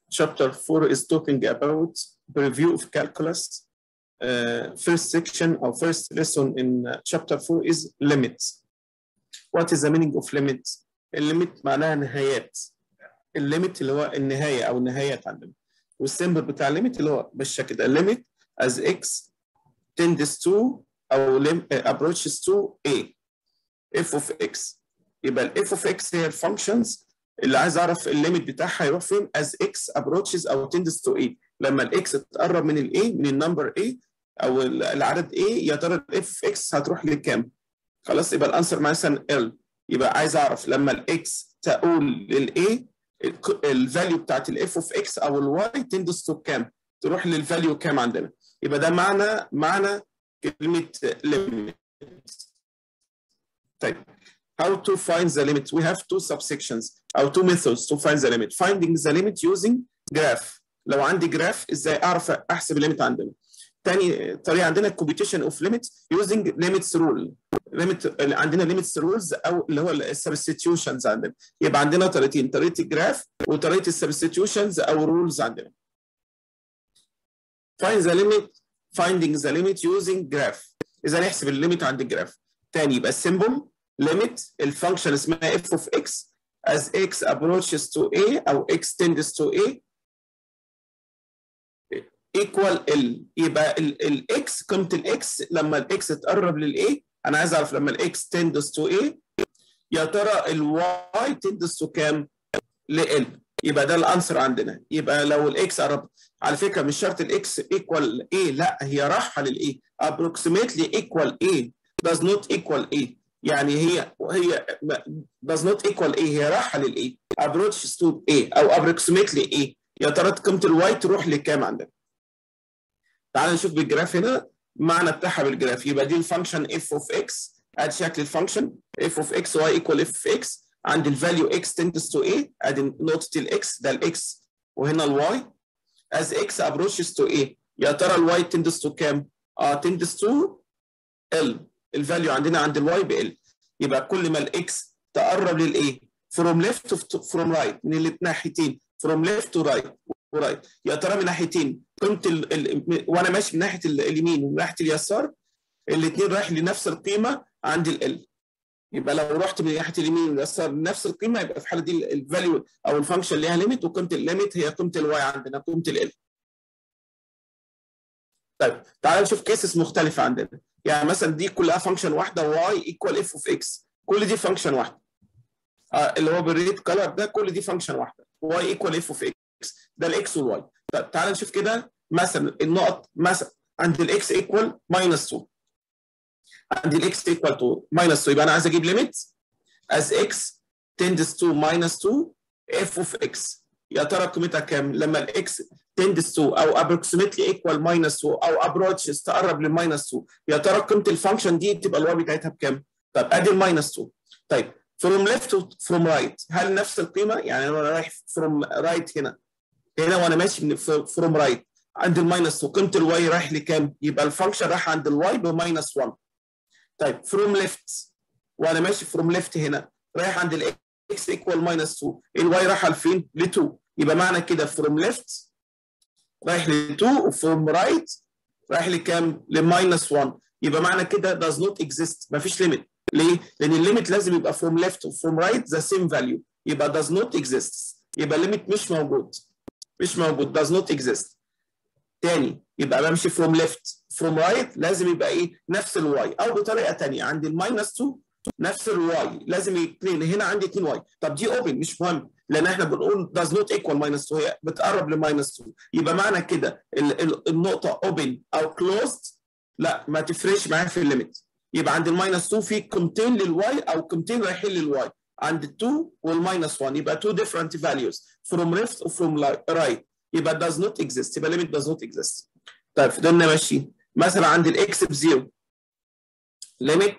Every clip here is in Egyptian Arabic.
chapter 4 is talking about review of calculus. Uh, first section or first lesson in uh, chapter 4 is limits. What is the meaning of limit? الليميت معناها نهايات. الليميت اللي هو النهاية أو النهايات عندنا. والسيمبل بتاع الليميت اللي هو بالشكل ده limit as x tends to أو lim, uh, approaches to a f of x. يبقى ال f of x هي الفانكشنز اللي عايز اعرف الليميت بتاعها هيروح فين as x approaches او tends to a لما الاكس تقرب من الاي من النمبر a او العدد a يا ترى الاف x هتروح لكام؟ خلاص يبقى الانسر مثلا ال يبقى عايز اعرف لما الاكس تقول للاي الفاليو بتاعت الاف اوف اكس او الواي تندس تو كام؟ تروح للفاليو كام عندنا؟ يبقى ده معنى معنى كلمه ليميت طيب how to find the limit we have two subsections او two methods to find the limit finding the limit using graph لو عندي جراف ازاي اعرف احسب الليميت عندنا تاني طريقه عندنا computation of limits using limits rule limit عندنا limits rules او اللي هو السبستيتيوشنز عندنا يبقى عندنا طريقتين طريقه الجراف وطريقه السبستيتيوشنز او rules عندنا find the limit finding the limit using graph اذا نحسب الليميت عند الجراف تاني يبقى السيمبل limit الفانكشن اسمها f of x as x approaches to a او x tends to a equal ال يبقى ال x قيمه الاكس لما الاكس تقرب للاي انا عايز اعرف لما الاكس tends to a يا ترى الواي tends to كام؟ لال يبقى ده الانسر عندنا يبقى لو الاكس قرب على فكره مش شرط الاكس ايكوال a لا هي رايحه للاي approximately equal a does not equal a يعني هي هي does not equal A هي رايحه للاي approaches to A او approximately A يا ترى قيمه الواي تروح لكام عندنا؟ تعال نشوف بالجراف هنا معنى بتاعها بالجراف يبقى دي الفانكشن f of x ادي شكل الفانكشن f of x y equal f of x عند الفاليو x tends to A ادي نقطه الاكس ده الاكس وهنا الواي as x approaches to A يا ترى الواي tends to كام؟ اه tends to L الفاليو عندنا عند الواي بال يبقى كل ما الاكس تقرب للايه from left to from right من الناحيتين from left to right ورايت يا ترى من ناحيتين قيمه ال... ال... وانا ماشي من ناحيه اليمين ومن ناحيه اليسار الاثنين رايح لنفس القيمه عند ال يبقى لو رحت من ناحيه اليمين واليسار لنفس القيمه يبقى في الحاله دي الفاليو او الفانكشن ليها ليميت وقيمه الليميت هي قيمه الواي عندنا قيمه ال طيب تعال نشوف كيسز مختلفه عندنا يعني مثلا دي كلها فانكشن واحده y ايكوال اف اوف اكس كل دي فانكشن واحده آه اللي هو بالريد كلر ده كل دي فانكشن واحده y ايكوال اف اوف اكس ده الاكس والواي طب تعال نشوف كده مثلا النقط مثلا عند الاكس ايكوال ماينس 2 عند الاكس ايكوال 2 ماينس 2 يبقى انا عايز اجيب ليميت as x tends to minus 2 f of x يا ترى قيمتها كام لما الاكس tends to او approximately equal minus 2 او approaches تقرب للماينس 2 يا ترى قيمه الفانكشن دي تبقى الواي بتاعتها بكام؟ طب ادي الماينس 2 طيب from left to from right هل نفس القيمه؟ يعني انا رايح from right هنا هنا وانا ماشي من from right عند الماينس 2 قيمه الواي رايح لكام؟ يبقى الفانكشن رايح عند الواي بماينس 1 طيب from left وانا ماشي from left هنا رايح عند الاكس ايكوال ماينس 2 الواي رايحه لفين؟ ل 2 يبقى معنى كده from left رايح ل 2 وفروم رايت رايح لكام؟ لماينس 1 يبقى معنى كده does not exist مفيش ليميت ليه؟ لان الليميت لازم يبقى from left وفروم رايت the same value يبقى does not exist يبقى الليميت مش موجود مش موجود does not exist تاني يبقى بمشي from left from right لازم يبقى ايه؟ نفس الواي او بطريقه ثانيه عند الماينس 2 نفس الواي لازم اثنين هنا عندي 2 واي طب دي اوبن مش مهم لان احنا بنقول does not equal minus 2 هي بتقرب لماينس 2 يبقى معنى كده النقطه open او closed لا ما تفرقش معايا في الليميت يبقى عند الماينس 2 في قيمتين للواي او قيمتين رايحين للواي عند ال 2 والماينس 1 يبقى two different values from left وفروم right يبقى does not exist يبقى limit does not exist طيب فضلنا ماشيين مثلا عند الاكس بزيرو limit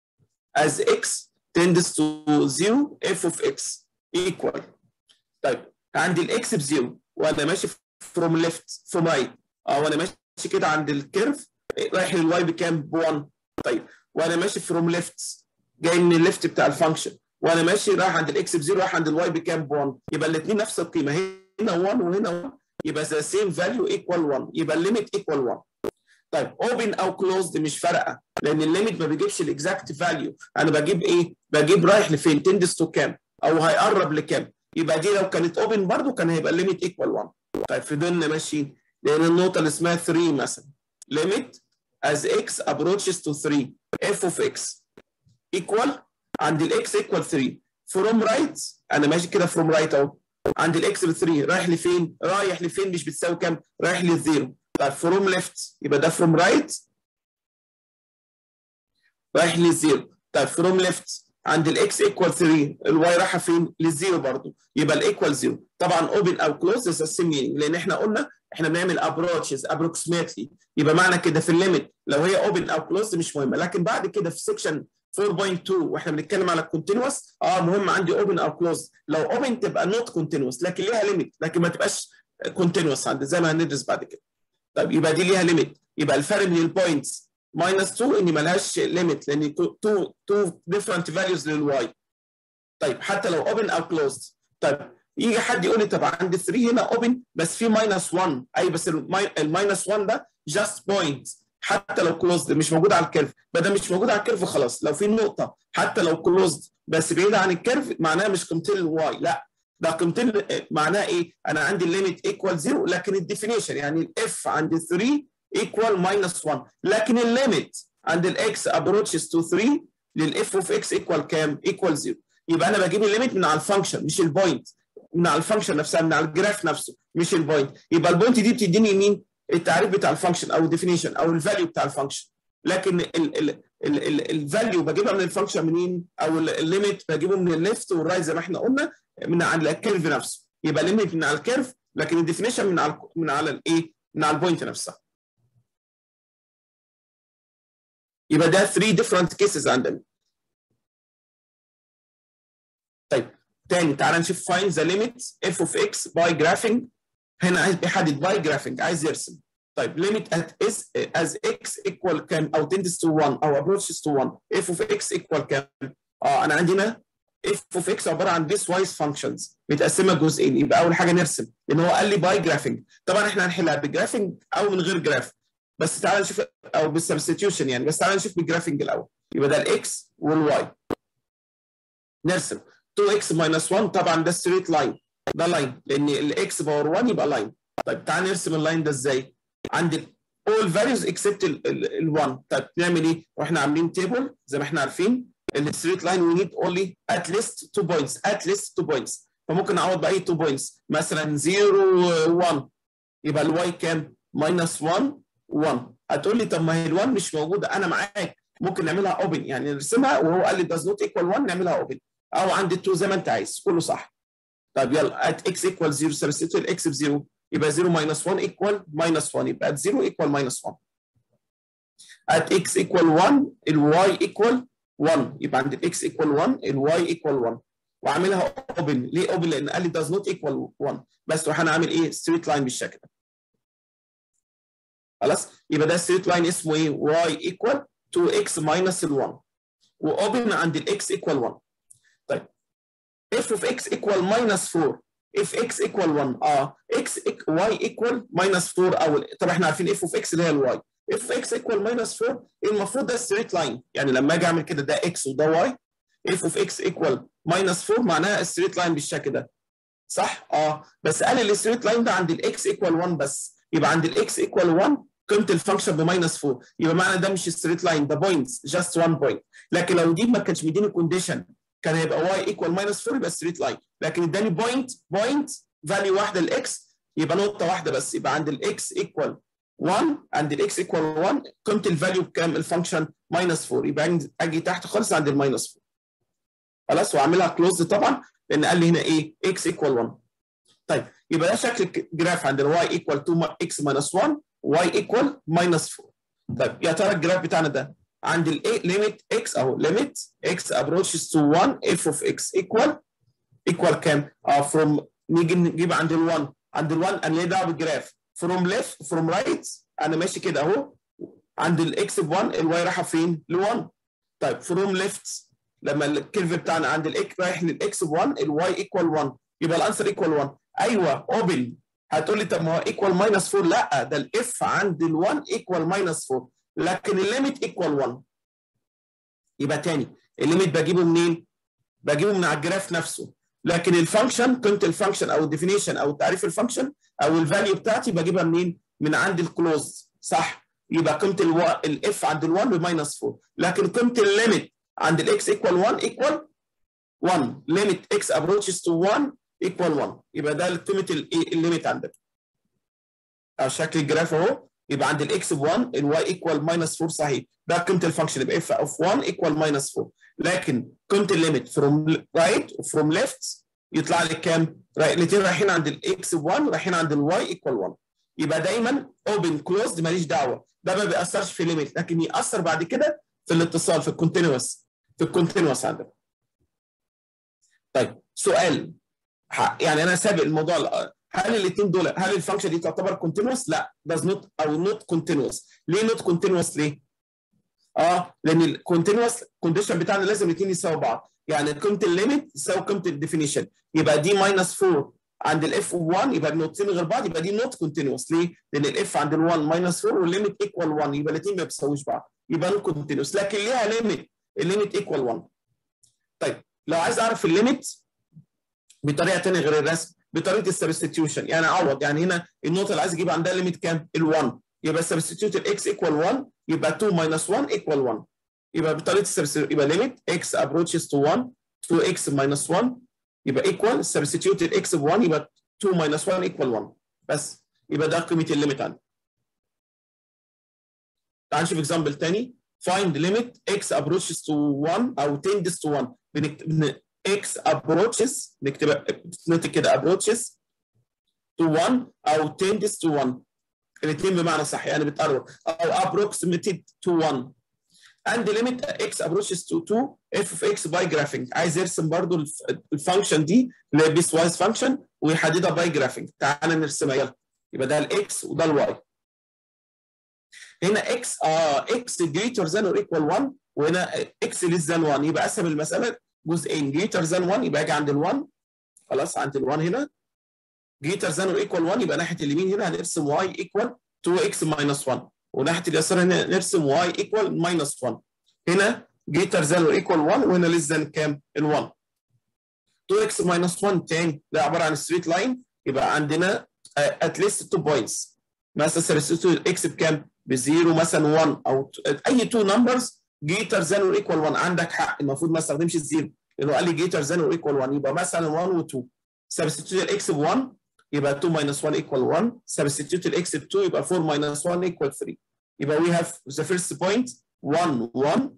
as x tends to 0 f of x equal طيب عندي الاكس بزيرو وانا ماشي فروم ليفت فروم رايت اه وانا ماشي كده عند الكيرف رايح للواي بكام؟ ب 1 طيب وانا ماشي فروم ليفت جاي من الليفت بتاع الفانكشن وانا ماشي رايح عند الاكس بزيرو رايح عند الواي بكام؟ ب 1 يبقى الاثنين نفس القيمه هي هنا 1 وهنا 1 يبقى ذا سيم فاليو ايكوال 1 يبقى الليميت ايكوال 1 طيب اوبن او كلوزد مش فارقه لان الليميت ما بيجيبش الاكزاكت فاليو انا بجيب ايه؟ بجيب رايح لفين؟ تندس تو كام؟ او هيقرب لكام؟ يبقى دي لو كانت اوبن برضو كان هيبقى الليميت ايكوال 1 طيب فضلنا ماشيين لان النقطه اللي اسمها 3 مثلا ليميت as x approaches to 3 f of x equal عند الاكس equal 3 from right انا ماشي كده from right اهو عند الاكس ب 3 رايح لفين؟ رايح لفين مش بتساوي كام؟ رايح للزيرو طيب from left يبقى ده from right رايح للزيرو طيب from left عند الاكس ايكوال 3 الواي رايحه فين؟ للزيرو برضه يبقى الايكوال زيرو طبعا اوبن او كلوز ذا سيم مينينج لان احنا قلنا احنا بنعمل ابروتشز ابروكسيمتلي يبقى معنى كده في الليميت لو هي اوبن او كلوز مش مهمه لكن بعد كده في سيكشن 4.2 واحنا بنتكلم على الكونتينوس اه مهم عندي اوبن او كلوز لو اوبن تبقى نوت كونتينوس لكن ليها ليميت لكن ما تبقاش كونتينوس عند زي ما هندرس بعد كده طيب يبقى دي ليها ليميت يبقى الفرق بين البوينتس ماينس 2 ان ملهاش ليميت لان 2 2 ديفرنت فاليوز للواي طيب حتى لو اوبن او كلوزد طيب يجي حد يقول لي طب عندي 3 هنا اوبن بس في ماينس 1 اي بس الماينس 1 ده جاست بوينت حتى لو كلوزد مش موجود على الكيرف ما دام مش موجود على الكيرف خلاص لو في نقطه حتى لو كلوزد بس بعيده عن الكيرف معناها مش قيمتين الواي لا ده قيمتين معناها ايه؟ انا عندي الليميت ايكوال 0 لكن الديفينيشن يعني الاف عند 3 ايكوال ماينس 1 لكن الليميت عند الاكس ابروتشز تو 3 للاف اوف اكس ايكوال كام؟ ايكوال 0 يبقى انا بجيب الليميت من على الفانكشن مش البوينت من على الفانكشن نفسها من على الجراف نفسه مش البوينت يبقى البوينت دي بتديني مين؟ التعريف بتاع الفانكشن او الديفينيشن او الفاليو بتاع الفانكشن لكن الفاليو بجيبها من الفانكشن منين؟ او الليميت بجيبه من الليفت والرايت زي ما احنا قلنا من على الكيرف نفسه يبقى الليميت من على الكيرف لكن الديفينيشن من على من على الايه؟ من على البوينت نفسها يبقى ده 3 different cases عندنا طيب تاني تعالى نشوف find the limit f of x by graphing هنا عايز بيحدد by graphing عايز يرسم طيب limit at s as x equal كام او tends to 1 او approaches to 1 f of x equal كام اه انا عندي هنا f of x عباره عن this wise functions متقسمه جزئين يبقى اول حاجه نرسم لان هو قال لي by graphing طبعا احنا هنحلها بجرافنج او من غير جراف بس تعالى نشوف او بالسبستيوشن يعني بس تعالى نشوف بالجرافنج الاول يبقى ده الاكس والواي نرسم 2x minus 1 طبعا ده ستريت لاين ده لاين لان الاكس باور 1 يبقى لاين طيب تعال نرسم اللاين ده ازاي عندك all values except ال 1 طيب نعمل ايه واحنا عاملين تيبل زي ما احنا عارفين الستريت لاين وي نيد اونلي at least 2 points at least 2 points فممكن اعوض باي 2 points مثلا 0 1 يبقى الواي كام minus 1 1 هتقول لي طب ما هي ال1 مش موجوده انا معاك ممكن نعملها اوبن يعني نرسمها وهو قال لي does not equal 1 نعملها اوبن او عند التو زي ما انت عايز كله صح طب يلا at x equal 0 سبستيتيوت الاكس ب 0 يبقى 0 minus 1 equal minus 1 يبقى at 0 equal minus 1 at x equal 1 الواي equal 1 يبقى عند الاكس equal 1 الواي equal 1 وعاملها اوبن ليه اوبن لان قال لي does not equal 1 بس راح انا عامل ايه ستريت لاين بالشكل ده خلاص يبقى ده ستريت لاين اسمه ايه y equal 2x minus ال 1 واوبن عند الاكس equal 1 طيب f of x equal minus 4 if x equal 1 اه x y equal minus 4 او طب احنا عارفين f of x اللي هي الواي if x equal minus 4 المفروض ده ستريت لاين يعني لما اجي اعمل كده ده x وده y f of x equal minus 4 معناها ستريت لاين بالشكل ده صح؟ اه بس قال الستريت لاين ده عند الاكس equal 1 بس يبقى عند الاكس equal 1 قيمه الفانكشن بماينس 4 يبقى معنى ده مش ستريت لاين ده بوينتس جاست 1 بوينت لكن لو دي ما كانش مديني كونديشن كان هيبقى واي ايكوال ماينس 4 يبقى ستريت لاين لكن اداني بوينت بوينت فاليو واحده الاكس يبقى نقطه واحده بس يبقى عند الاكس ايكوال 1 عند الاكس ايكوال 1 قيمه الفاليو بكام الفانكشن ماينس 4 يبقى اجي تحت خالص عند الماينس 4 خلاص واعملها كلوز طبعا لان قال لي هنا ايه اكس ايكوال 1 طيب يبقى ده شكل الجراف عند الواي ايكوال 2 اكس ماينس 1 y equal minus 4 طيب يا ترى الجراف بتاعنا ده عند ال limit x اهو limit x approaches to 1 f of x equal equal كام؟ اه from نيجي نجيب عند ال 1 عند ال 1 انا ليه دعوه بالجراف from left from right انا ماشي كده اهو عند الاكس ب 1 الواي رايحه فين؟ ل 1 طيب from left لما الكيرف بتاعنا عند الاكس رايح للاكس ب 1 الواي equal 1 يبقى الانسر equal 1 ايوه اوبن هتقول لي طب ما هو ايكوال ماينس 4 لا ده الاف عند ال1 ايكوال ماينس 4 لكن الليميت ايكوال 1 يبقى تاني الليميت بجيبه منين؟ بجيبه من على الجراف نفسه لكن الفانكشن قيمه الفانكشن او الديفينيشن او تعريف الفانكشن او الفاليو بتاعتي بجيبها منين؟ من عند الكلوز صح يبقى قيمه الاف عند ال1 بماينس 4 لكن قيمه الليميت عند الاكس ايكوال 1 ايكوال 1 ليميت اكس ابروتشز تو 1 ايكوال 1 يبقى ده قيمه الليميت عندك او شكل الجراف اهو يبقى عند الاكس ب 1 الواي ايكوال ماينس 4 صحيح ده قيمه الفانكشن يبقى اف اوف 1 ايكوال ماينس 4 لكن قيمه الليميت فروم رايت وفروم ليفت يطلع لك كام؟ الاثنين رايحين عند الاكس ب 1 رايحين عند الواي ايكوال 1 يبقى دايما اوبن كلوزد ماليش دعوه ده ما بيأثرش في الليميت لكن يأثر بعد كده في الاتصال في الكونتينوس في الكونتينوس عندك طيب سؤال يعني انا سابق الموضوع هل الاثنين دول هل الفانكشن دي تعتبر كونتينوس؟ لا does not او نوت كونتينوس ليه نوت كونتينوس ليه؟ اه لان الكونتينوس كونديشن بتاعنا لازم الاثنين يساووا بعض يعني قيمه الليميت تساوي قيمه الديفينيشن يبقى دي ماينس 4 عند الاف 1 يبقى النقطتين غير بعض يبقى دي نوت كونتينوس ليه؟ لان الاف عند ال1 ماينس 4 والليميت ايكوال 1 يبقى الاثنين ما بيساووش بعض يبقى نوت كونتينوس لكن ليها ليميت الليميت ايكوال 1 طيب لو عايز اعرف الليميت بطريقه ثانيه غير الرسم بطريقه السبستيوشن يعني اعوض يعني هنا النقطه اللي عايز اجيب عندها ليميت كام؟ ال1 يبقى سبستيوت الاكس ايكوال 1 يبقى 2 ماينس 1 ايكوال 1 يبقى بطريقه السبستيوت يبقى ليميت اكس ابروتشز تو 1 2 اكس ماينس 1 يبقى ايكوال سبستيوت الاكس ب 1 يبقى 2 ماينس 1 ايكوال 1 بس يبقى ده قيمه الليميت عندي تعال نشوف اكزامبل ثاني find limit x approaches to 1 او tends to 1 بنكتب x approaches نكتبها نكتب كده approaches to 1 او tends to 1 الاثنين بمعنى صح يعني بتقرب او approximated to 1 and limit x approaches to 2 f of x by graphing عايز يرسم برضو الفانكشن دي اللي هي بيس وايز فانكشن ويحددها باي جرافينج تعال نرسمها يلا يبقى ده الاكس وده الواي هنا اكس اه اكس جريتر ذان اور ايكوال 1 وهنا اكس ليس ذان 1 يبقى قسم المساله جزئين جريتر ذان 1 يبقى اجي عند ال1 خلاص عند ال1 هنا جريتر ذان اور ايكوال 1 يبقى ناحيه اليمين هنا هنرسم واي ايكوال 2 اكس ماينس 1 وناحيه اليسار هنا نرسم واي ايكوال ماينس 1 هنا جريتر ذان اور ايكوال 1 وهنا ليس ذان كام؟ ال1 2 اكس ماينس 1 تاني ده عباره عن ستريت لاين يبقى عندنا اتليست 2 بوينتس مثلا سبستيوت الاكس بكام؟ بزيرو مثلا 1 او اي 2 نمبرز جيتر ذان اور ايكوال 1 عندك حق المفروض ما استخدمش الزيرو لانه قال لي جيتر ذان اور ايكوال 1 يبقى مثلا 1 و2 سبستيوت الاكس ب 1 يبقى 2 minus 1 equal 1 substitute الاكس ب 2 يبقى 4 minus 1 equal 3 يبقى we have the first point 1 1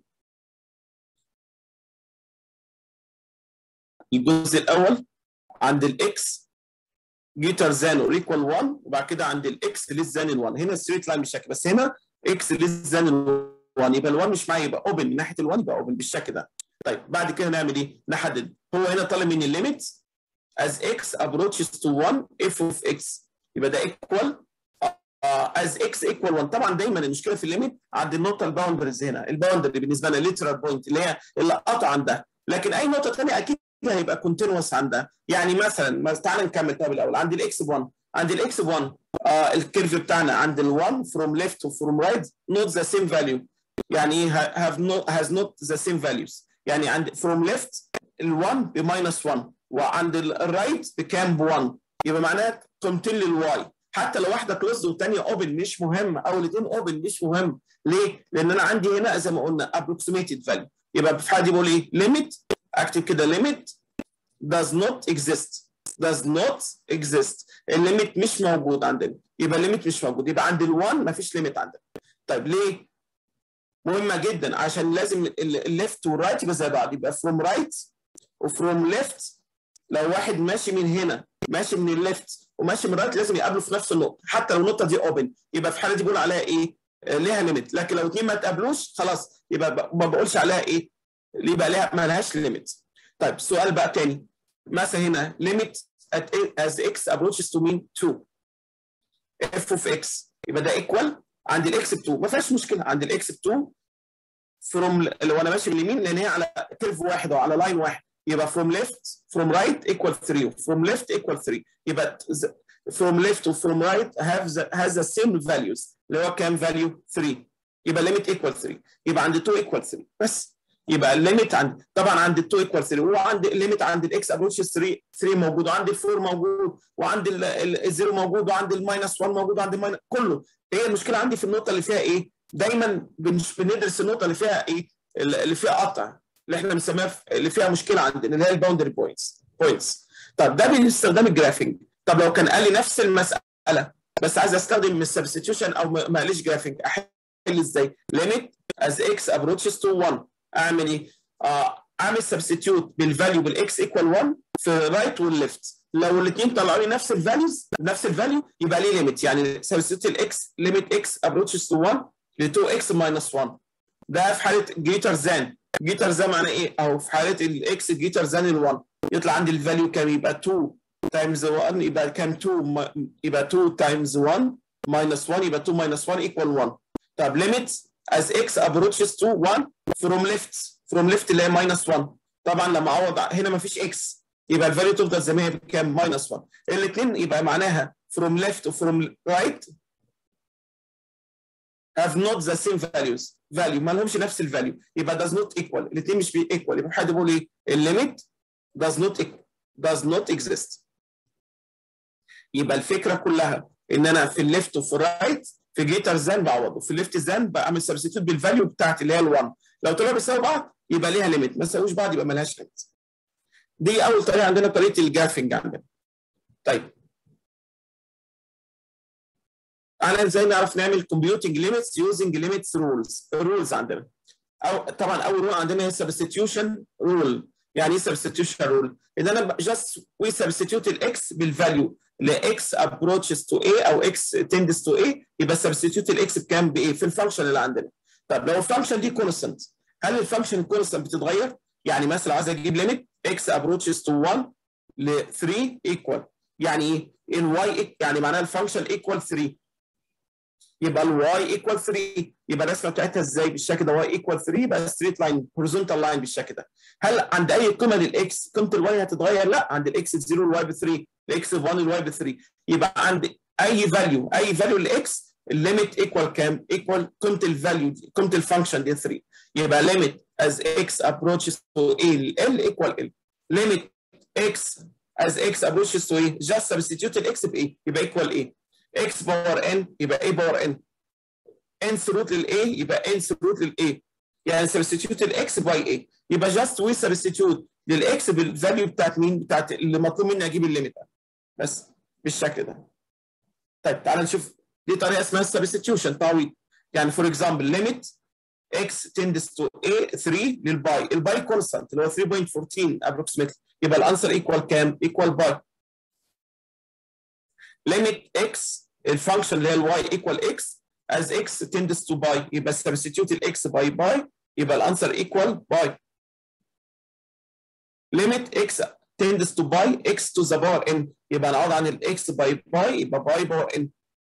الجزء الاول عند الاكس جيتر ذان اور ايكوال 1 وبعد كده عند الاكس ليس ذان ال 1 هنا ستريت لاين بالشكل بس هنا اكس ليس ذان ال 1 يبقى ال 1 مش معايا يبقى اوبن من ناحيه ال 1 يبقى اوبن بالشكل ده طيب بعد كده نعمل ايه؟ نحدد هو هنا طالب مني الليميت as x approaches to 1 f of x يبقى ده equal uh, as x equal 1 طبعا دايما المشكله في الليميت عند النقطه الباوندرز هنا الباوندري بالنسبه لنا ليترال بوينت اللي هي اللي قطع عندها لكن اي نقطه ثانيه اكيد هيبقى كونتينوس عندها يعني مثلا تعال نكمل طب الاول عند الاكس ب 1 عند الاكس ب 1 آه الكيرف بتاعنا عند ال 1 from left to from right not the same value يعني ايه have not has not the same values يعني عند from left ال 1 ب minus 1 وعند الرايت بكام ب 1 يبقى معناها قيمتين للواي حتى لو واحده كلوز والثانيه اوبن مش مهم او الاثنين اوبن مش مهم ليه؟ لان انا عندي هنا زي ما قلنا approximated value يبقى في الحاله دي بقول ايه؟ limit اكتب كده limit does not exist does not exist الليميت مش موجود عندنا يبقى الليميت مش موجود يبقى عند ال1 مفيش ليميت عندنا طيب ليه؟ مهمه جدا عشان لازم الليفت والرايت يبقى زي بعض يبقى from right وفروم ليفت لو واحد ماشي من هنا ماشي من الليفت وماشي من الرايت لازم يقابلوا في نفس النقطه حتى لو النقطه دي اوبن يبقى في الحاله دي بقول عليها ايه؟ آه ليها ليميت لكن لو اتنين ما تقابلوش خلاص يبقى ما بقولش عليها ايه؟ يبقى ليها ما لهاش ليميت طيب سؤال بقى تاني مثلا هنا ليميت as x approaches to mean 2 f of x يبقى ده ايكوال عند الاكس ب 2 ما فيهاش مشكله عند الاكس ب 2 فروم لو انا ماشي من اليمين لان هي على كيرف واحد او على لاين واحد يبقى from left from right equal 3 from left equal 3 يبقى from left و from right have the, has the same values اللي هو كام value 3 يبقى limit equal 3 يبقى عند 2 equal 3 بس يبقى الليميت عند طبعا عند ال 2 equal 3 وعند الليميت عند الاكس ابروتش 3 3 موجود وعند ال 4 موجود وعند الزيرو موجود وعند الماينس 1 موجود وعند الماينس كله هي المشكله عندي في النقطه اللي فيها ايه؟ دايما بندرس النقطه اللي فيها ايه؟ اللي فيها قطع اللي احنا بنسميها اللي فيها مشكله عندنا اللي هي الباوندري بوينتس بوينتس طب ده باستخدام الجرافينج طب لو كان قال لي نفس المساله بس عايز استخدم السبستيوشن او ما قاليش جرافينج احل ازاي؟ ليميت از اكس ابروتشز تو 1 اعمل ايه؟ آه اعمل سبستيوت بالفاليو بالاكس ايكوال 1 في الرايت والليفت لو الاثنين طلعوا لي نفس الفاليوز نفس الفاليو يبقى ليه ليميت يعني سبستيوت الاكس ليميت اكس ابروتشز تو 1 ل 2 اكس ماينس 1 ده في حاله جيتر زان جيتر زان معناه ايه؟ او في حاله الاكس جيتر زان ال 1 يطلع عندي الفاليو كام يبقى 2 تايمز 1 يبقى كام 2 يبقى 2 تايمز 1 ماينس 1 يبقى 2 ماينس 1 ايكوال 1 طب ليميت as x approaches to 1 from left from left اللي هي minus 1 طبعا لما اعوض هنا ما فيش x يبقى الفاليو تفضل زي ما هي بكام minus 1 الاثنين يبقى معناها from left و from right have not the same values value ما لهمش نفس الفاليو يبقى does not equal الاثنين مش بي equal يبقى حد بيقول ايه الليميت does not equal does not exist يبقى الفكره كلها ان انا في الليفت وفي الرايت في جيتر زان بعوضه في الليفت زان بعمل سبستيتيوت بالفاليو بتاعتي اللي هي ال1 لو طلعوا بيساوي بعض يبقى ليها ليميت ما يساويش بعض يبقى مالهاش ليميت دي اول طريقه عندنا طريقه الجرافنج عندنا طيب انا ازاي نعرف نعمل كومبيوتنج ليميتس يوزنج ليميتس رولز الرولز عندنا او طبعا اول رول عندنا هي سبستيتيوشن رول يعني ايه سبستيتيوشن رول ان انا جاست وي سبستيتيوت الاكس بالفاليو لاكس ابروتشز تو اي او اكس تندس تو اي يبقى سبستيتيوت الاكس بكام بايه في الفانكشن اللي عندنا طب لو الفانكشن دي كونستنت هل الفانكشن الكونستنت بتتغير يعني مثلا عايز اجيب ليميت اكس ابروتشز تو 1 ل 3 ايكوال يعني ايه الواي يعني معناها الفانكشن ايكوال 3 يبقى الواي ايكوال 3 يبقى الرسمه بتاعتها ازاي بالشكل ده واي ايكوال 3 يبقى ستريت لاين هوريزونتال لاين بالشكل ده هل عند اي قيمه للاكس قيمه الواي هتتغير لا عند الاكس ب 0 الواي ب 3 الاكس ب 1 الواي ب 3 يبقى عند اي فاليو اي فاليو لاكس الليميت ايكوال كام ايكوال قيمه الفاليو دي قيمه الفانكشن دي 3 يبقى ليميت as x approaches to a l equal l limit x as x approaches to a just substitute ال x ب a يبقى equal a x باور n يبقى a باور n nth root لل a يبقى nth root لل a يعني substitute ال x by a يبقى just we substitute لل x بالفاليو بتاعت مين بتاعت اللي مطلوب مني اجيب الليميت بس بالشكل ده طيب تعال نشوف دي طريقه اسمها substitution تعويض يعني فور اكزامبل limit x tends to a 3 للباي الباي كونستانت اللي هو 3.14 approximately يبقى الانسر ايكوال كام؟ ايكوال باي limit x الفانكشن اللي هي الواي ايكوال x as x tends to باي يبقى substitute ال x باي باي يبقى الانسر ايكوال باي limit x tends to باي x to the power n يبقى نعوض عن ال x باي باي يبقى باي باور n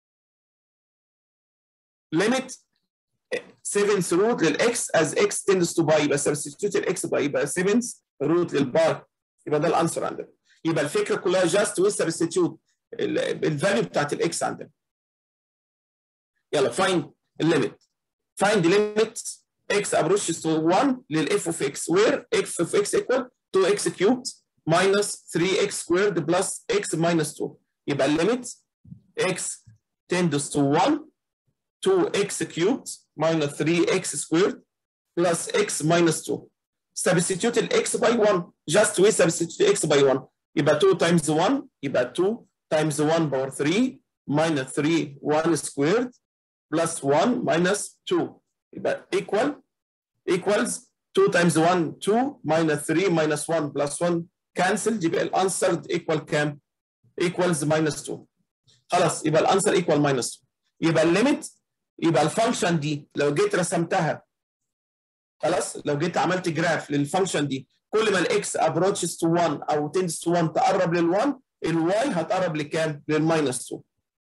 limit 7th root للاكس as x tends to باي يبقى substitute الاكس باي يبقى 7th root للباي يبقى ده الانسر عندنا يبقى الفكره كلها just we substitute الفاليو بتاعت الاكس عندنا يلا find الليميت find the limit x approaches to 1 للاف of x where f of x equal 2x cubed minus 3x squared plus x minus 2 يبقى الليميت x tends to 1 2x cubed minus 3x squared plus x minus 2. Substitute the x by 1. Just we substitute x by 1. يبقى 2 times 1 يبقى 2 times 1 power 3 minus 3 1 squared plus 1 minus 2 يبقى equal equals 2 times 1 2 minus 3 minus 1 plus 1 cancel يبقى الانسر equal كام؟ equals minus 2 خلاص يبقى الانسر equal minus 2 يبقى الليميت يبقى الفانكشن دي لو جيت رسمتها خلاص لو جيت عملت جراف للفانكشن دي كل ما الاكس ابروتشز تو 1 او تندس تو 1 تقرب لل1 الواي هتقرب لكام؟ للماينس 2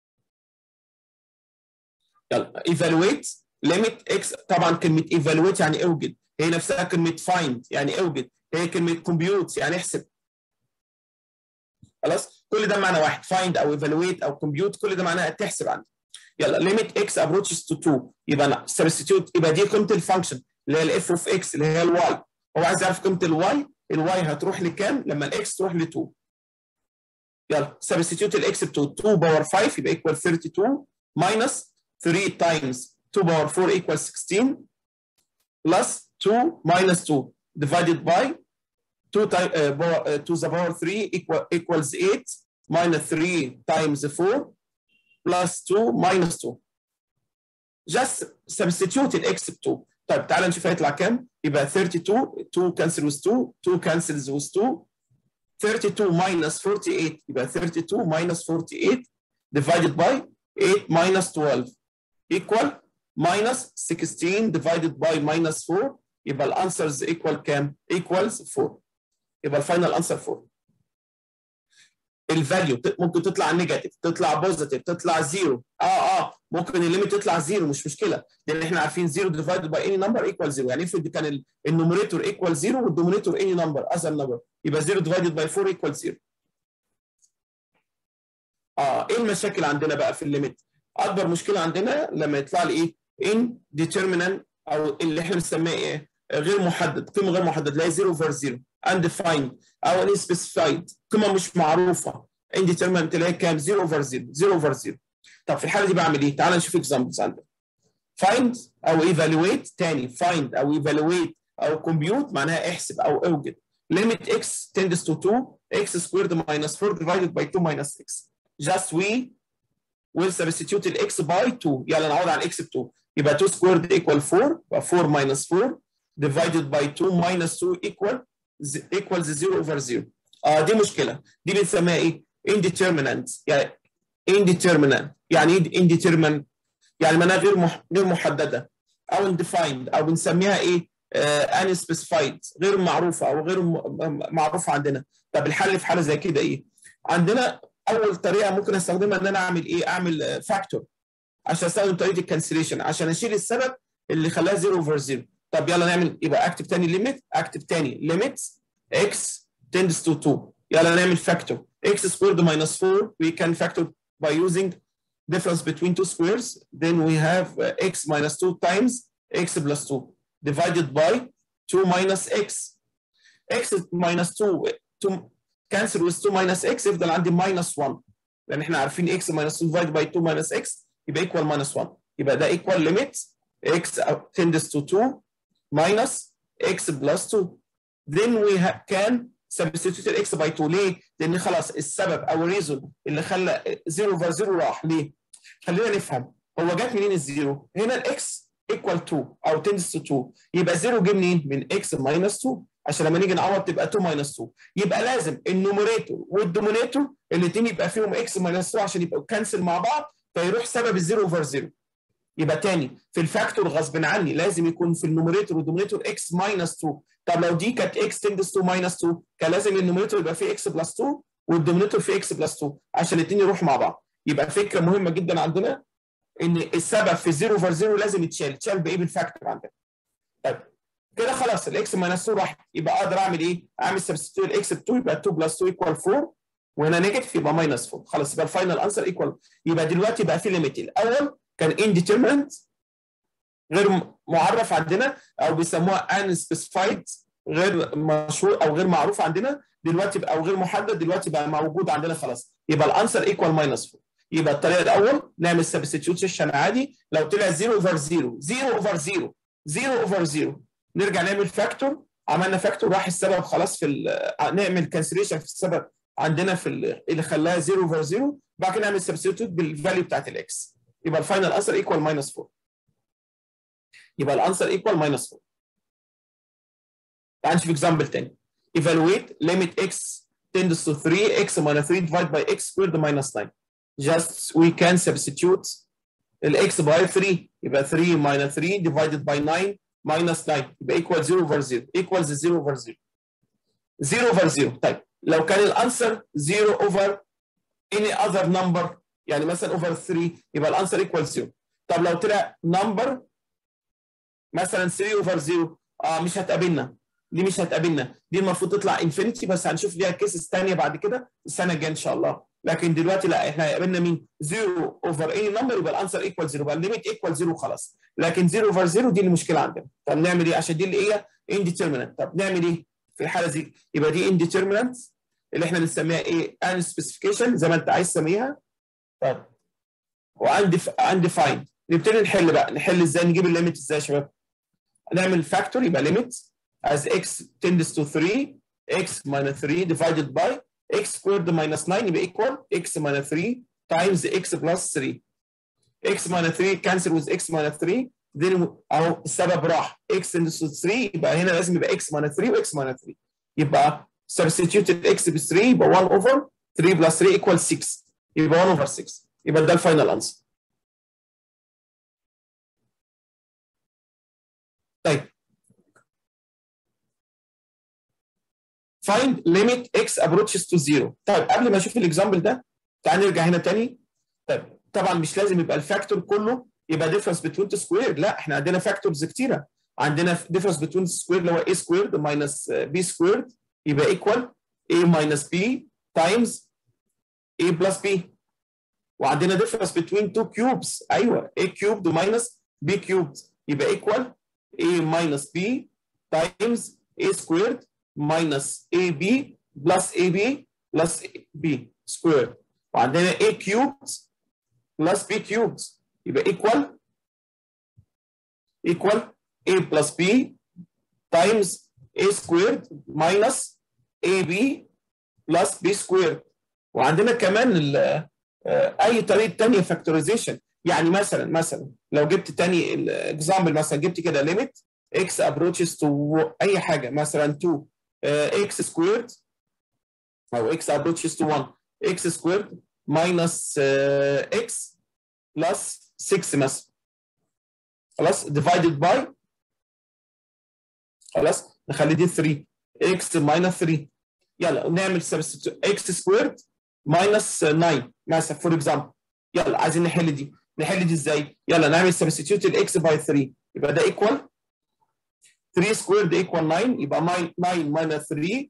يلا ايفالويت ليميت اكس طبعا كلمه ايفالويت يعني اوجد هي نفسها كلمه فايند يعني اوجد هي كلمه كومبيوت يعني احسب خلاص كل ده معنى واحد فايند او ايفالويت او كومبيوت كل ده معناها تحسب عندي يلا ليميت اكس ابروتشز تو 2 يبقى انا سبستيتيوت يبقى دي قيمه الفانكشن اللي هي الاف اوف اكس اللي هي الواي هو عايز يعرف قيمه الواي الواي هتروح لكام لما الاكس تروح ل 2 يلا سبستيتيوت الاكس ب 2 باور 5 يبقى ايكوال 32 ماينس 3 تايمز 2 باور 4 ايكوال 16 بلس 2 minus 2 divided by 2 time, uh, uh, to the power 3 equal, equals 8 minus 3 times 4 plus 2 minus 2 just substitute الاكس ب 2 طيب تعالى نشوف هيطلع كام يبقى 32 2 cancel with 2 2 cancels with 2 32 minus 48 يبقى 32 minus 48 divided by 8 minus 12 equal minus 16 divided by minus 4 يبقى الانسرز equal كام؟ equals 4 يبقى الفاينل انسر 4 الفاليو ممكن تطلع نيجاتيف تطلع بوزيتيف تطلع زيرو اه اه ممكن الليميت تطلع زيرو مش مشكله لان احنا عارفين زيرو ديفايدد باي اني نمبر ايكوال زيرو يعني افرض كان النوميريتور ايكوال زيرو والدومينيتور اني نمبر اذر نمبر يبقى زيرو ديفايدد باي 4 ايكوال زيرو اه ايه المشاكل عندنا بقى في الليميت اكبر مشكله عندنا لما يطلع لي ايه ان ديترمينانت او اللي احنا بنسميه ايه غير محدد قيمه غير محدده اللي هي 0 اوفر 0 undefined او unspecified قيمه مش معروفه indeterminate اللي هي كام 0 اوفر 0 0 اوفر 0 طب في الحاله دي بعمل ايه؟ تعال نشوف اكزامبلز عندنا find او evaluate تاني find او evaluate او compute معناها احسب او اوجد limit x tends to 2 x squared minus 4 divided by 2 minus x just we will substitute ال x by 2 يلا نعوض عن x ب 2 يبقى 2 squared equal 4 يبقى 4 minus 4 divided by 2 minus 2 equal equals 0 over 0 اه دي مشكله دي بنسميها ايه؟ indeterminate يعني indeterminate يعني ايه indeterminate؟ يعني معناها غير مح... غير محدده او undefined او بنسميها ايه؟ آه unspecified غير معروفه او غير م... معروفه عندنا طب الحل في حاله زي كده ايه؟ عندنا اول طريقه ممكن استخدمها ان انا اعمل ايه؟ اعمل فاكتور عشان استخدم طريقه الكانسليشن عشان اشيل السبب اللي خلاها 0 اوفر 0 طب يلا نعمل يبقى اكتب تاني ليميت اكتب تاني ليميت x tends to 2 يلا نعمل فاكتور x squared minus 4 we can factor by using difference between two squares then we have uh, x minus 2 times x plus 2 divided by 2 minus x x minus 2 2 cancel with 2 minus x يفضل عندي minus 1 لان احنا عارفين x minus 2 divided by 2 minus x يبقى equal minus 1 يبقى ده equal limit x tends to 2 minus x plus 2 then we can substitute x by 2 ليه؟ لان خلاص السبب او الريزون اللي خلى 0 over 0 راح ليه؟ خلينا نفهم هو جت منين الزيرو؟ هنا الاكس equal 2 او tends to 2 يبقى 0 جه منين؟ من x minus 2 عشان لما نيجي نعوض تبقى 2 minus 2 يبقى لازم النوميريتور والدومينيتور الاثنين يبقى فيهم x minus 2 عشان يبقوا كانسل مع بعض فيروح سبب الزيرو اوفر 0 يبقى تاني في الفاكتور غصب عني لازم يكون في النوميريتور والدومينيتور x ماينس 2 طب لو دي كانت x تندس تو ماينس 2 كان لازم النوميريتور يبقى فيه x بلس 2 والدومينيتور فيه x بلس 2 عشان الاثنين يروحوا مع بعض يبقى فكره مهمه جدا عندنا ان السبب في 0 اوفر 0 لازم يتشال يتشال بايه بالفاكتور عندنا طيب كده خلاص الاكس ماينس 2 راح يبقى اقدر اعمل ايه؟ اعمل سبستيوت الاكس ب 2 يبقى 2 بلس 2 ايكوال 4 وهنا نيجاتيف يبقى ماينس 4 خلاص يبقى الفاينل انسر ايكوال يبقى دلوقتي بقى في ليميت الاول كان انديترمنت غير معرف عندنا او بيسموها unspecified غير مشهور او غير معروف عندنا دلوقتي بقى او غير محدد دلوقتي بقى موجود عندنا خلاص يبقى الانسر ايكوال ماينس 4 يبقى الطريقه الاول نعمل سبستيوشن عادي لو طلع 0 اوفر 0 0 اوفر 0 0 اوفر 0 نرجع نعمل فاكتور عملنا فاكتور راح السبب خلاص في نعمل كانسليشن في السبب عندنا في اللي خلاها 0 اوفر 0 بعد كده نعمل سبستيوت بالفاليو بتاعت الاكس يبقى الفاينل انسر ايكوال ماينس 4 يبقى الانسر ايكوال ماينس 4 تعال نشوف اكزامبل تاني evaluate limit x tends to 3 x minus 3 divided by x squared minus 9 just we can substitute الاكس باي 3 يبقى 3 minus 3 divided by 9 minus 9 يبقى equal 0 over 0 equals 0 over 0 0 over 0 طيب لو كان الانسر 0 over any other number يعني مثلا over 3 يبقى الانسر equal 0 طب لو طلع number مثلا 3 over 0 اه مش هتقابلنا دي مش هتقابلنا دي المفروض تطلع انفينيتي بس هنشوف ليها كيسز ثانيه بعد كده السنه الجايه ان شاء الله لكن دلوقتي لا احنا هيقابلنا مين 0 اوفر اي نمبر يبقى الانسر ايكوال 0 يبقى الليميت ايكوال 0 خلاص لكن 0 اوفر 0 دي المشكله عندنا طب نعمل ايه عشان دي اللي هي انديترمينانت طب نعمل ايه في الحاله دي يبقى دي انديترمينانت اللي احنا بنسميها ايه ان سبيسيفيكيشن زي ما انت عايز تسميها طب وانديفايند نبتدي نحل بقى نحل ازاي نجيب الليميت ازاي يا شباب نعمل فاكتور يبقى ليميت as x tends to 3 x minus 3 divided by x squared minus 9 يبقى equal x minus 3 times x plus 3 x minus 3 cancel with x minus 3 then اهو السبب راح x tends to 3 يبقى هنا لازم يبقى x minus 3 و x minus 3 يبقى substituted x ب 3 يبقى 1 over 3 plus 3 equals 6 يبقى 1 over 6 يبقى ده الفاينل انسر طيب find limit x approaches to 0 طيب قبل ما اشوف الاكزامبل ده تعال نرجع هنا تاني طيب طبعا مش لازم يبقى الفاكتور كله يبقى difference between the squared لا احنا عندنا فاكتورز كتيره عندنا difference between the squared اللي هو a squared minus b squared يبقى equal a minus b times a plus b وعندنا difference between two cubes ايوه a cubed minus b cubed يبقى equal a minus b times a squared minus ab plus ab plus b squared وعندنا a cubed plus b cubed يبقى equal equal a plus b times a squared minus ab plus b squared وعندنا كمان اي طريقه ثانيه فاكتورايزيشن يعني مثلا مثلا لو جبت تاني الاكزامبل مثلا جبت كده ليميت x approaches to اي حاجه مثلا 2 uh, x squared او x approaches to 1 x squared minus uh, x plus 6 مثلا خلاص divided by خلاص نخلي دي 3 x minus 3 يلا نعمل substitute x squared minus 9 مثلا فور اكزامبل يلا عايزين نحل دي نحل دي ازاي؟ يلا نعمل substitute الاكس باي 3 يبقى ده equal 3 سكويرد equal 9 يبقى 9 minus 3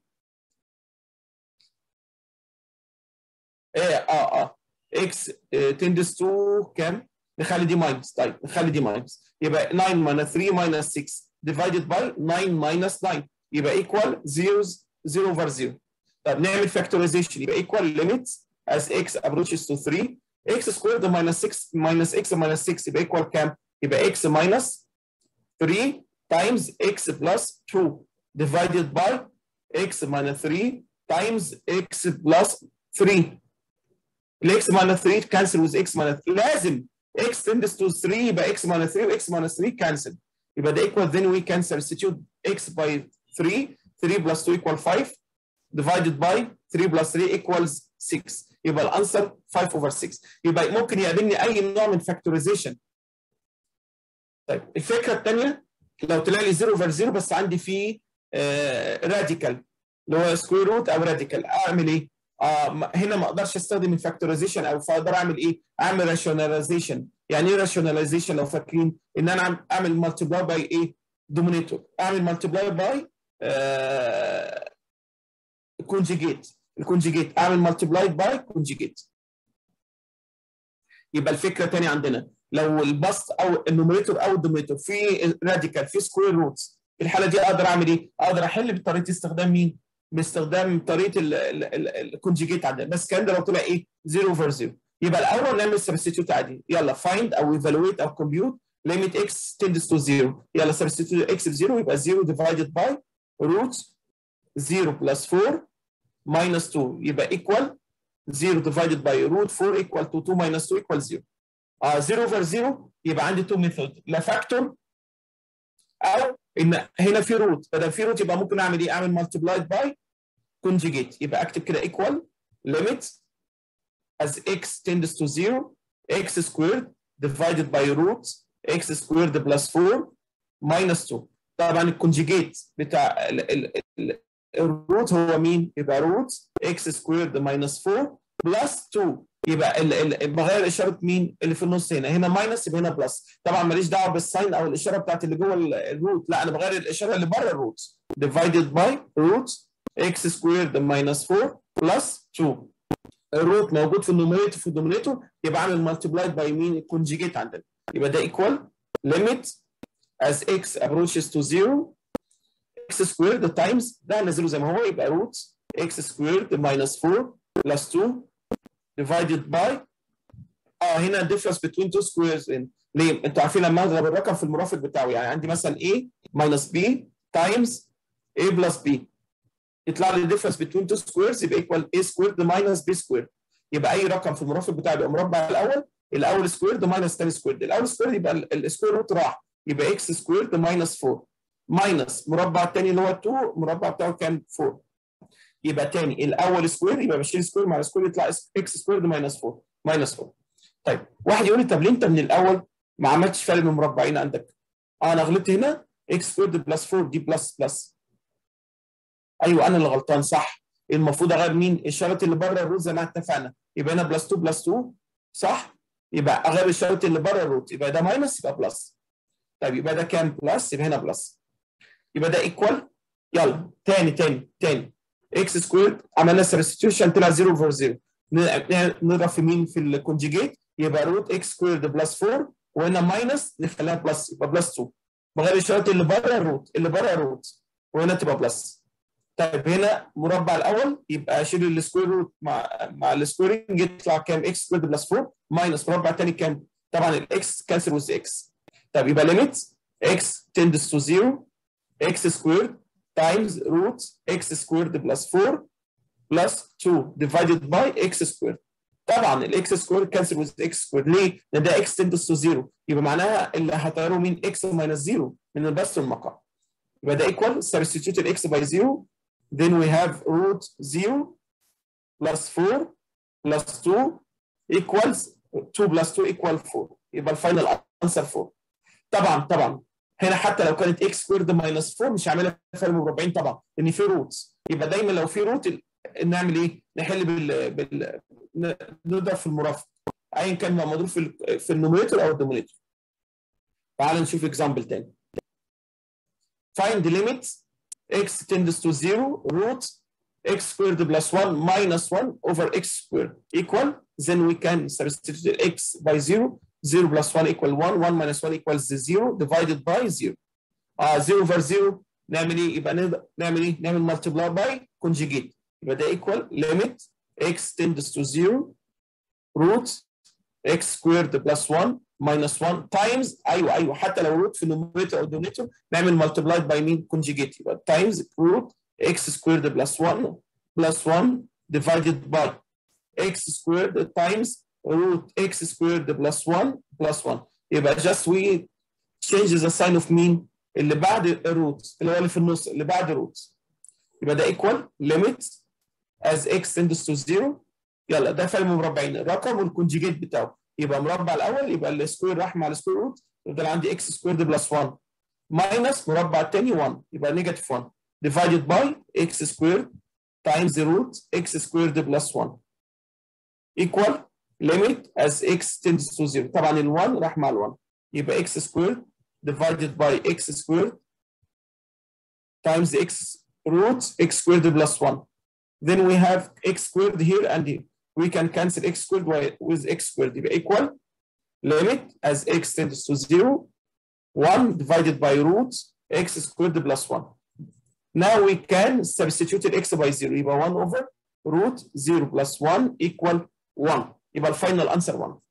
ايه اه اه x tends to كام؟ نخلي دي ماينس طيب نخلي دي ماينس يبقى 9 minus 3 minus 6 divided by 9 minus 9 يبقى equal 0 0 over 0 طب نعمل factorization يبقى equal limits as x approaches to 3 x squared minus 6 minus x minus 6 يبقى equal كام؟ يبقى x minus 3 times x plus 2 divided by x minus 3 times x plus 3 الاكس minus 3 cancel with x minus 3 لازم x tends to 3 يبقى x minus 3 و x minus 3 cancel يبقى ده equal then we can substitute x by 3 3 plus 2 equal 5 divided by 3 plus 3 equals 6 يبقى الانسر 5 over 6 يبقى ممكن يقابلني اي نوع من فاكتورايزيشن طيب الفكره الثانيه لو طلع لي 0 over 0 بس عندي فيه راديكال اللي هو سكوير روت او راديكال اعمل ايه؟ آه هنا ما اقدرش استخدم الفاكتورايزيشن او فاقدر اعمل ايه؟ اعمل راشوناليزيشن يعني ايه راشوناليزيشن لو فاكرين؟ ان انا اعمل مالتيبلاي باي ايه؟ دومينيتور اعمل مالتيبلاي باي كونجيجيت الكونجيجيت اعمل مالتيبلاي باي كونجيجيت يبقى الفكره تاني عندنا لو البسط او النوميريتور او الدومينيتور في راديكال في سكوير روتس في الحاله دي اقدر اعمل ايه؟ اقدر احل بطريقه استخدام مين؟ باستخدام طريقه الكونجيجيت عندنا بس الكلام ده لو طلع ايه؟ 0 اوفر 0 يبقى الاول نعمل سبستيتيوت عادي يلا فايند او ايفالويت او كومبيوت ليميت اكس تندس تو 0 يلا سبستيتيوت اكس ب 0 يبقى 0 ديفايدد باي روت 0 بلس 4 minus 2 يبقى equal 0 divided by root 4 equal to 2 minus 2 equal 0 uh, 0 over 0 يبقى عندي 2 ميثود لا فاكتور او ان هنا في روت بدل في روت يبقى ممكن اعمل ايه؟ اعمل multiplied by conjugate يبقى اكتب كده equal limit as x tends to 0 x squared divided by root x squared plus 4 minus 2 طبعا الكونجيجيت بتاع ال ال ال الروت هو مين؟ يبقى روت x سكويرد minus 4 بلس 2 يبقى ال- ال- بغير اشاره مين اللي في النص هنا هنا ماينس يبقى هنا بلس طبعا ماليش دعوه بالساين او الاشاره بتاعت اللي جوه ال- الروت لا انا بغير الاشاره اللي بره الروت divided by root x squared minus 4 plus 2 الروت موجود في النوميريتور في الدومينيتور يبقى عامل مالتيبلايد باي مين الكونجيجيت عندنا يبقى ده ايكوال limit as x approaches to 0 x squared times ده هنزله زي ما هو يبقى root x squared minus 4 plus 2 divided by اه هنا difference between two squares in ليه؟ انتوا عارفين لما اضرب الرقم في المرافق بتاعه يعني عندي مثلا a minus b times a plus b يطلع لي difference between two squares يبقى equal a squared minus b squared يبقى اي رقم في المرافق بتاعه يبقى مربع الاول الاول سكويرد minus الثاني سكويرد الاول سكويرد يبقى السكوير روت راح يبقى x سكويرد minus 4 minus مربع الثاني اللي هو 2 المربع بتاعه كان 4 يبقى تاني الاول سكوير يبقى بشيل سكوير مع السكوير يطلع اكس سكويرد ماينس 4 ماينس 4 طيب واحد يقول لي طب ليه انت من الاول ما عملتش فرق من مربعين عندك؟ اه انا غلطت هنا اكس سكويرد بلس 4 دي بلس بلس ايوه انا اللي غلطان صح المفروض اغير مين؟ الاشارات اللي بره الروت زي ما اتفقنا يبقى هنا بلس 2 بلس 2 صح؟ يبقى اغير الاشارات اللي بره الروت يبقى ده ماينس يبقى بلس طيب يبقى ده كام بلس يبقى هنا بلس يبقى ده ايكوال يلا تاني تاني تاني اكس سكويرد عملنا سبستيوشن طلع 0 اوفر 0 نضرب في مين في الكونجيجيت يبقى روت اكس سكويرد بلس 4 وهنا ماينس نخليها بلس يبقى بلس 2 بغير الاشارات اللي بره الروت اللي بره الروت وهنا تبقى بلس طيب هنا مربع الاول يبقى اشيل السكوير روت مع مع السكويرنج يطلع كام اكس سكويرد بلس 4 ماينس مربع الثاني كام طبعا الاكس كانسل وذ اكس طيب يبقى ليميت اكس تندس تو 0 اكس سكويرد times root x squared plus 4 plus 2 divided by x squared طبعا الاكس سكوير كانسل وذ اكس سكوير ليه؟ لان ده اكس تندس تو 0 يبقى معناها اللي هتغيره مين اكس ماينس 0 من البسط والمقام يبقى ده ايكوال substitute الاكس باي 0 then we have root 0 plus 4 plus 2 equals 2 plus 2 equal 4 يبقى الفاينل انسر 4 طبعا طبعا هنا حتى لو كانت اكس سكويرد ماينس 4 مش هعملها فرق مربعين طبعا لان في روتس يبقى دايما لو في روت نعمل ايه؟ نحل بال, بال... نضرب في المرافق ايا كان ما مضروب في ال... في النوميريتور او الدومينيتور تعال نشوف اكزامبل تاني find the limit x tends to 0 root x squared plus 1 minus 1 over x squared equal then we can substitute x by 0 0 plus 1 equal 1 1 minus 1 equals 0 divided by 0 اه 0 over 0 نعمل ايه يبقى نعمل ايه نعمل multiply by conjugate يبقى ده equal limit x tends to 0 root x squared plus 1 minus 1 times ايوه ايوه حتى لو root في النوميريتور او الدينومينيتور نعمل multiplied by مين conjugate يبقى times root x squared plus 1 plus 1 divided by x squared times root x squared plus 1 plus 1 يبقى just we change the sign of مين اللي بعد الروت اللي هو اللي في النص اللي بعد الروت يبقى ده equal limit as x tends to 0 يلا ده فرق مربعين الرقم والكونجيجيت بتاعه يبقى مربع الاول يبقى السكوير راح مع السكوير روت يفضل عندي x سكويرد بلس 1 ماينس مربع الثاني 1 يبقى نيجاتيف 1 divided by x squared times the root x squared plus 1 equal limit as x tends to 0 طبعا ال 1 راح مع ال 1 يبقى x squared divided by x squared times x root x squared plus 1 then we have x squared here and here we can cancel x squared with x squared يبقى equal limit as x tends to 0 1 divided by root x squared plus 1 now we can substitute x by 0 يبقى 1 over root 0 plus 1 equal 1 يبقى الفاينل answer 1